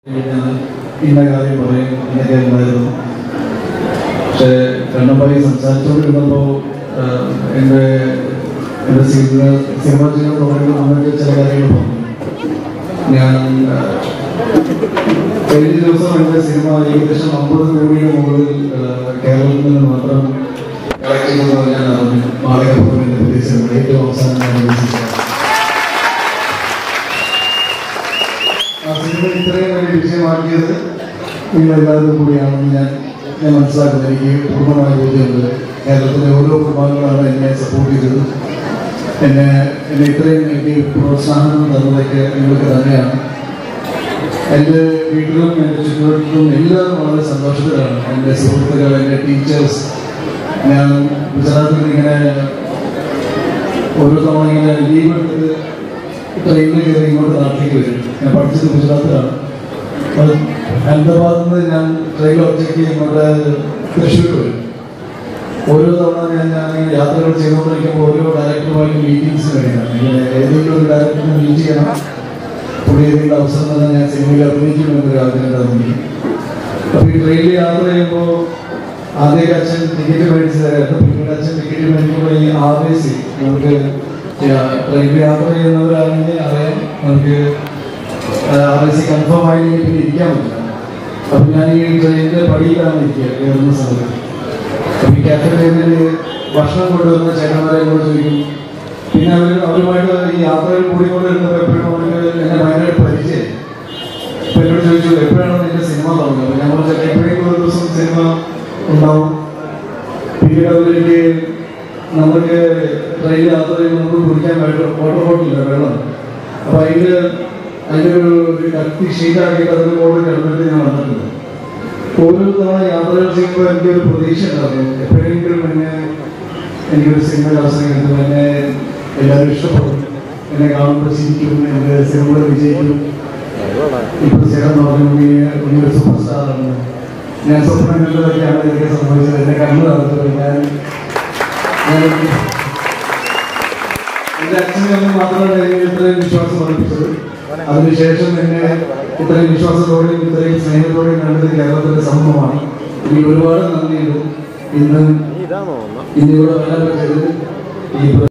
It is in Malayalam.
ഞാൻ ഇന്ന കാര്യം പറയും എന്നൊക്കെ ഉണ്ടായിരുന്നു പക്ഷേ കണ്ണമ്പായി സംസാരിച്ചുകൊണ്ടിരുന്നപ്പോൾ എൻ്റെ എൻ്റെ സിനിമ സിനിമ ജീവിതം തുടങ്ങുന്ന അങ്ങനത്തെ ചില കാര്യങ്ങൾ പറഞ്ഞു ഞാൻ ആ, കഴിഞ്ഞ ദിവസം എൻ്റെ സിനിമ ഏകദേശം അമ്പത് കോടിയുടെ മുകളിൽ ആ, കേരളത്തിൽ നിന്ന് മാത്രം കളക്ട് ചെയ്യുന്നത് ഞാൻ അറിഞ്ഞു മാളികപ്പുറം എൻ്റെ പുതിയ സിനിമ ഏറ്റവും അവസാനം ഞാൻ ഉദ്ദേശിച്ചത് ആ സിനിമ ഇത്രയും വലിയ വിജയമാക്കിയത് നിങ്ങളെല്ലാവരും കൂടിയാണെന്ന് ഞാൻ ഞാൻ മനസ്സിലാക്കുന്നത് എനിക്ക് പൂർണ്ണമായ ബോധ്യമുണ്ട് കേരളത്തിലെ ഓരോ കുടുംബാംഗങ്ങളാണ് എന്നെ സപ്പോർട്ട് ചെയ്തത് എന്നെ എന്നെ ഇത്രയും എനിക്ക് പ്രോത്സാഹനം തന്നതൊക്കെ നിങ്ങൾക്ക് തന്നെയാണ് എൻ്റെ വീട്ടിലും എൻ്റെ ചുറ്റുവട്ടത്തും എല്ലാവരും വളരെ സന്തോഷത്തിലാണ് എൻ്റെ സുഹൃത്തുക്കൾ എൻ്റെ ടീച്ചേഴ്സ് ഞാൻ ഗുജറാത്തിൽ ഇങ്ങനെ ഓരോ തവണ ഇങ്ങനെ ലീവ് എടുത്ത് ട്രെയിനിൽ കയറി ഇങ്ങോട്ട് നാട്ടിലേക്ക് വരും ഞാൻ പഠിച്ചത് ഗുജറാത്തിലാണ് അപ്പോൾ അഹമ്മദാബാദിൽ നിന്ന് ഞാൻ ട്രെയിനിൽ ഒറ്റയ്ക്ക് ഇങ്ങോട്ട് തൃശ്ശൂർ വരും ഓരോ തവണ ഞാൻ ഞാൻ ഇങ്ങനെ യാത്രകൾ ചെയ്തുകൊണ്ടിരിക്കുമ്പോൾ ഓരോ ഡയറക്ടറുമായിട്ട് മീറ്റിംഗ്സ് കഴിയണം ഇങ്ങനെ ഏതെങ്കിലും ഒരു ഡയറക്ടറിനെ മീറ്റ് ചെയ്യണം പുതിയ ഏതെങ്കിലും അവസരം തന്നെ ഞാൻ സിനിമയിൽ അഭിനയിക്കുമെന്നൊരു ആഗ്രഹം തോന്നി അപ്പോൾ ഈ ട്രെയിനിൽ യാത്ര ചെയ്യുമ്പോൾ ആദ്യമൊക്കെ അച്ഛൻ ടിക്കറ്റ് മേടിച്ച് തരായിരുന്നു പിന്നീട് അച്ഛൻ ടിക്കറ്റ് മേടിക്കുമ്പോൾ ഈ ആർ എ സി നമുക്ക് ട്രെയിനിൽ യാത്ര ചെയ്യുന്നവരാണെങ്കിൽ അറിയാം നമുക്ക് ആർ എ സി കൺഫേം ആയില്ലെങ്കിൽ പിന്നെ ഇരിക്കാൻ പറ്റില്ല അപ്പം ഞാൻ ഈ ട്രെയിനിൻ്റെ പടിയിലാണ് ഇരിക്കുക കയറുന്ന സമയത്ത് അപ്പം ഈ കാറ്റഗറിയിൽ ഭക്ഷണം കൊണ്ടുവരുന്ന ചേട്ടന്മാരെ എന്നോട് ചോദിക്കും പിന്നെ അവർ അവരുമായിട്ട് ഈ യാത്രയിൽ കൂടിക്കൊണ്ടിരുന്നപ്പോൾ എപ്പോഴും അവർക്ക് എന്നെ ഭയങ്കരമായിട്ട് പരിചയം അപ്പൊ എന്നോട് ചോദിച്ചു എപ്പോഴാണ് നിന്റെ സിനിമ തുടങ്ങുന്നത് അപ്പൊ ഞാൻ പറഞ്ഞു എപ്പോഴെങ്കിലും ഒരു ദിവസം സിനിമ ഉണ്ടാവും പിന്നീട് അവർക്ക് നമുക്ക് ട്രെയിൻ യാത്ര ചെയ്യുമ്പോൾ നമുക്ക് കുടിക്കാൻ വെള്ളം വാട്ടർ ബോട്ടില്ല വെള്ളം അപ്പൊ അതിന്റെ അതിന്റെ ഒരു ഒരു കത്തി ഷീറ്റാക്കിയിട്ട് അതിന് മുകളിൽ കിടന്നിട്ട് ഞാൻ വന്നിട്ടുണ്ട് ഓരോ തവണ യാത്രകൾ ചെയ്യുമ്പോൾ എനിക്ക് ഒരു പ്രതീക്ഷ ഉണ്ടായിരുന്നു എപ്പോഴെങ്കിലും എന്നെ എനിക്കൊരു സിനിമയിൽ അവസരം കിട്ടും എന്നെ എല്ലാവരും ഇഷ്ടപ്പെടും എന്നെ കാണുമ്പോൾ ചിരിക്കും എൻ്റെ സിനിമകൾ വിജയിക്കും ഇപ്പൊ ചേട്ടൻ പറഞ്ഞു നീ നീ ഒരു സൂപ്പർ സ്റ്റാറാണ് ഞാൻ സ്വപ്നം കണ്ടതൊക്കെയാണ് എനിക്ക് സംഭവിച്ചത് എന്നെ കണ്ണു നടത്തത് ഞാൻ ഞാൻ എന്റെ അച്ഛനും അമ്മയും മാത്രമാണ് എനിക്ക് ഇത്രയും വിശ്വാസം വർദ്ധിപ്പിച്ചത് അതിനുശേഷം എന്നെ ഇത്രയും വിശ്വാസത്തോടെയും ഇത്രയും സ്നേഹത്തോടെയും കണ്ടത് കേരളത്തിന്റെ സമൂഹമാണ് ഇനി ഒരുപാട് നന്ദിയുണ്ട് ഇന്ന് ഇതാണോ ഇന്നിവിടെ വരാൻ പറ്റിയത് ഈ